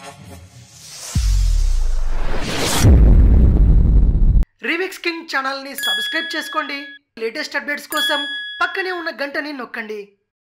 remix king ఛానల్ని subscribe చేసుకోండి latest updates కోసం పక్కనే ఉన్న గంటని నొక్కండి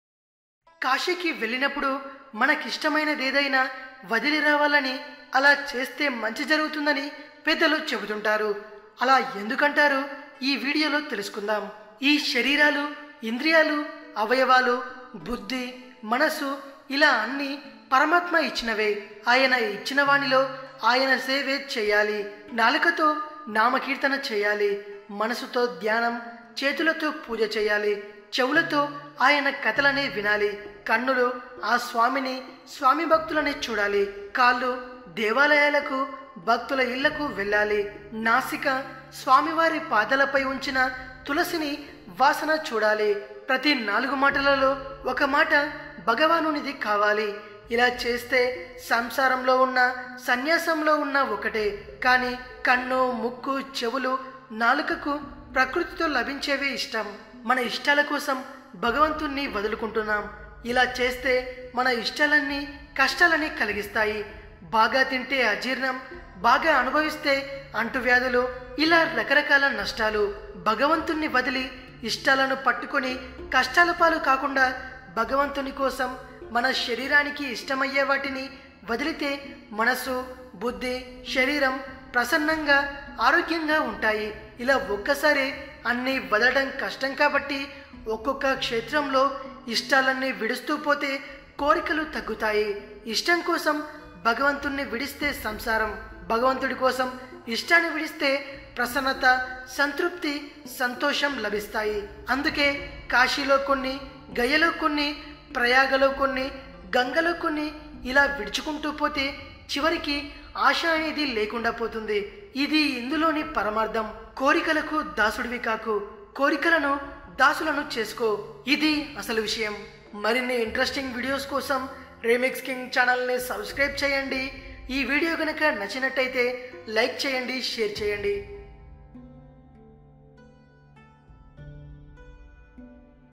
కాశీకి వెళ్ళినప్పుడు మనకిష్టమైనది ఏదైనా వదిలి రావాలని అలా చేస్తే మంచి జరుగుతుందని పెద్దలు చెబుతుంటారు అలా ఎందుకంటారు ఈ వీడియోలో తెలుసుకుందాం ఈ శరీరాలు ఇంద్రియాలు అవయవాలు బుద్ధి మనసు ఇలా అన్ని పరమాత్మ ఇచ్చినవే ఆయన ఇచ్చిన వానిలో ఆయన సేవే చేయాలి నాలుకతో నామకీర్తన చేయాలి మనసుతో ధ్యానం చేతులతో పూజ చేయాలి చెవులతో ఆయన కథలనే వినాలి కన్నులు ఆ స్వామిని స్వామి భక్తులని చూడాలి కాళ్ళు దేవాలయాలకు భక్తుల ఇళ్లకు వెళ్ళాలి నాసిక స్వామివారి పాదాలపై ఉంచిన తులసిని వాసన చూడాలి ప్రతి నాలుగు మాటలలో ఒక మాట భగవానునిది కావాలి ఇలా చేస్తే సంసారంలో ఉన్న సన్యాసంలో ఉన్న ఒకటే కానీ కన్ను ముక్కు చెవులు నాలుకకు ప్రకృతితో లభించేవే ఇష్టం మన ఇష్టాల కోసం భగవంతుణ్ణి వదులుకుంటున్నాం ఇలా చేస్తే మన ఇష్టాలన్నీ కష్టాలని కలిగిస్తాయి బాగా తింటే అజీర్ణం బాగా అనుభవిస్తే అంటువ్యాధులు ఇలా రకరకాల నష్టాలు భగవంతుణ్ణి వదిలి ఇష్టాలను పట్టుకొని కష్టాల పాలు కాకుండా భగవంతుని కోసం మన శరీరానికి ఇష్టమయ్యే వాటిని వదిలితే మనసు బుద్ధి శరీరం ప్రసన్నంగా ఆరోగ్యంగా ఉంటాయి ఇలా ఒక్కసారి అన్నీ వదలడం కష్టం కాబట్టి ఒక్కొక్క క్షేత్రంలో ఇష్టాలన్నీ విడుస్తూ పోతే కోరికలు తగ్గుతాయి ఇష్టం కోసం భగవంతుణ్ణి విడిస్తే సంసారం భగవంతుడి కోసం ఇష్టాన్ని విడిస్తే ప్రసన్నత సంతృప్తి సంతోషం లభిస్తాయి అందుకే కాశీలో కొన్ని గయలో కొన్ని ప్రయాగలో కొన్ని గంగలో కొన్ని ఇలా విడుచుకుంటూ పోతే చివరికి ఆశ అనేది లేకుండా పోతుంది ఇది ఇందులోని పరమార్థం కోరికలకు దాసుడివి కాకు కోరికలను దాసులను చేసుకో ఇది అసలు విషయం మరిన్ని ఇంట్రెస్టింగ్ వీడియోస్ కోసం రేమిక్స్ కింగ్ ఛానల్ని సబ్స్క్రైబ్ చేయండి ఈ వీడియో కనుక నచ్చినట్టయితే లైక్ చేయండి షేర్ చేయండి